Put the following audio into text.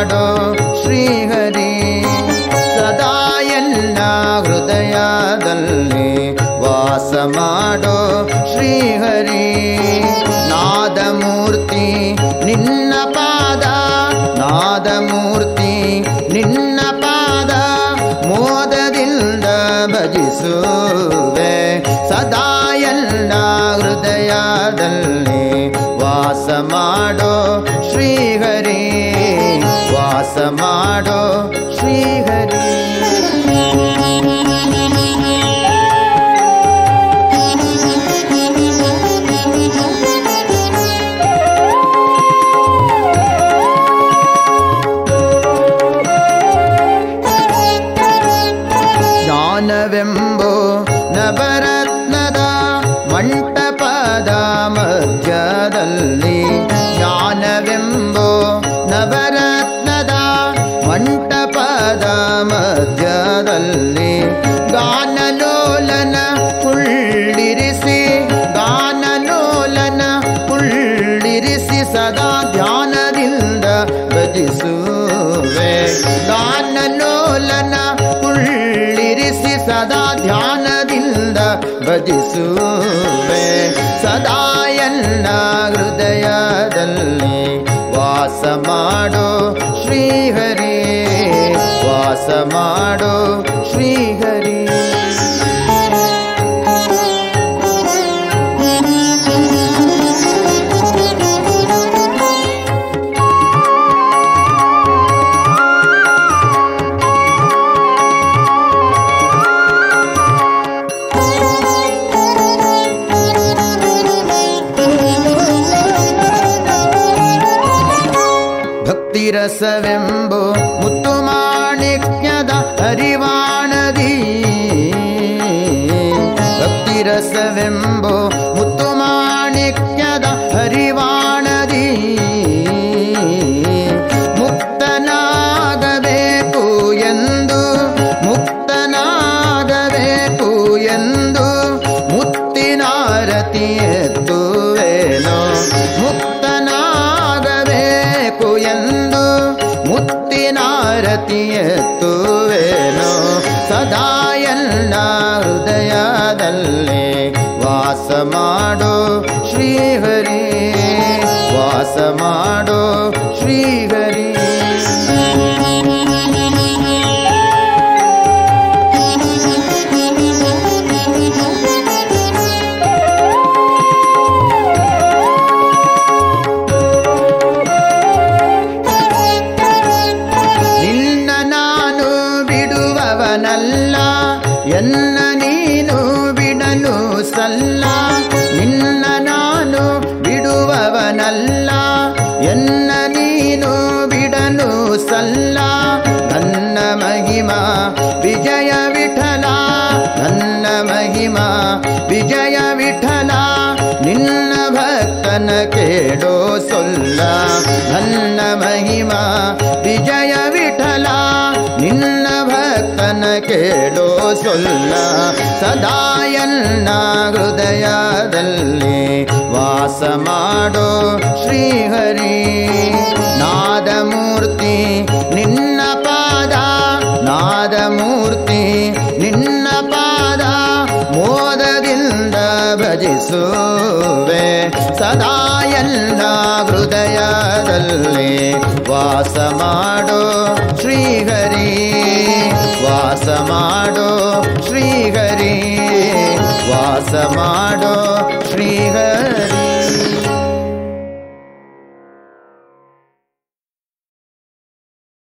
ಮಾಡೋ ಶ್ರೀಹರಿ ಸದಾ ಎಲ್ಲ ಹೃದಯದಲ್ಲಿ ವಾಸ ಮಾಡೋ ಶ್ರೀಹರಿ ನಾದಮೂರ್ತಿ ನಿನ್ನ ಪಾದ ನಾದಮೂರ್ತಿ ನಿನ್ನ ಪಾದ ಮೋದದಿಂದ ಭಜಿಸುವೆ ಸದಾ ಎಲ್ಲ ಹೃದಯದಲ್ಲಿ ವಾಸ ಮಾಡೋ ಶ್ರೀಹರಿ ವಾಸ ಮಾಡೋ ಶ್ರೀಹರಿ ಜ್ಞಾನವೆಂಬೋ ನವರತ್ನದ ಮಂಟಪದ ಮಧ್ಯದಲ್ಲಿ ಜ್ಞಾನವೆಂಬೋ ನವರತ್ನದ ಮಂಟಪದ ಮಧ್ಯದಲ್ಲಿ ಗಾನಲೋಲನ ಕುಳ್ಳಿರಿಸಿ ಗಾನಲೋಲನ ಕುಳ್ಳಿರಿಸಿ ಸದಾ ಧ್ಯಾನದಿಂದ ಭಜಿಸುವೆ ಗಾನಲೋಲನ ಕುಳ್ಳಿರಿಸಿ ಸದಾ ಧ್ಯಾನದಿಂದ ಭಜಿಸುವೆ ಸದಾ ಎಲ್ಲ ಹೃದಯದಲ್ಲಿ ವಾಸ ಮಾಡೋ ಶ್ರೀಹರಿ ವಾಸ ಮಾಡೋ ಶ್ರೀಹರಿ ಭಕ್ತಿರಸವೆಂಬೋ ಮುತ್ತು ಮಾಣಿಕ್ಯದ ಹರಿವಾಣದಿ ಭಕ್ತಿರಸವೆಂಬೋ ಮುತ್ತು ಮಾಣಿಕ್ಯದ ಹರಿವಾಣದಿ ಮುಕ್ತನಾಗಬೇಕು ಎಂದು ಮುಕ್ತನಾಗಬೇಕು ಎಂದು ಮುತ್ತಿನಾರತಿ ಎತ್ತುವೇನೋ ಮುಕ್ತನಾಗಬೇಕು ಎಂದು ಮುತ್ತಿನಾರತಿ ಎತ್ತುವೇನೋ ಸದಾ ಎಲ್ಲ ಹೃದಯದಲ್ಲಿ ವಾಸ ಮಾಡೋ ಶ್ರೀಹರಿ ವಾಸ ಮಾಡೋ ಶ್ರೀಹರಿ ನಿನ್ನ ನಾನು ಬಿಡುವವನಲ್ಲ ಎನ್ನ ನೀನು ಬಿಡಲು ಸಲ್ಲ ನಿನ್ನ ನಾನು ಬಿಡುವವನಲ್ಲ ಎನ್ನ ನೀನು ಬಿಡಲು ಸಲ್ಲ ನನ್ನ ಮಹಿಮಾ ವಿಜಯ ವಿಠಲ ನನ್ನ ಮಹಿಮಾ ವಿಜಯ ವಿಠಲ ನಿನ್ನ ಭಕ್ತನ ಕೇಳೋ ಸೊಲ್ಲ ನನ್ನ ಮಹಿಮಾ ವಿಜಯ ವಿಠಲ ನಿನ್ನ ಭಕ್ತನ ಕೇಳೋ ಸೊಲ್ಲ ಸದಾ ಎಲ್ಲ ಹೃದಯದಲ್ಲಿ ವಾಸ ಮಾಡೋ ಶ್ರೀಹರಿ ನಾದಮೂರ್ತಿ ನಿನ್ನ ಪಾದ ನಾದಮೂರ್ತಿ ನಿನ್ನ ಪಾದ ಮೋದದಿಂದ ಭಜಿಸುವೆ ಸದಾ ಎಲ್ಲ ಹೃದಯದಲ್ಲಿ ವಾಸ ಮಾಡೋ ಶ್ರೀಹರಿ ವಾಸ ಮಾಡೋ ಶ್ರೀಹರಿ ವಾಸ ಮಾಡೋ ಶ್ರೀಹರಿ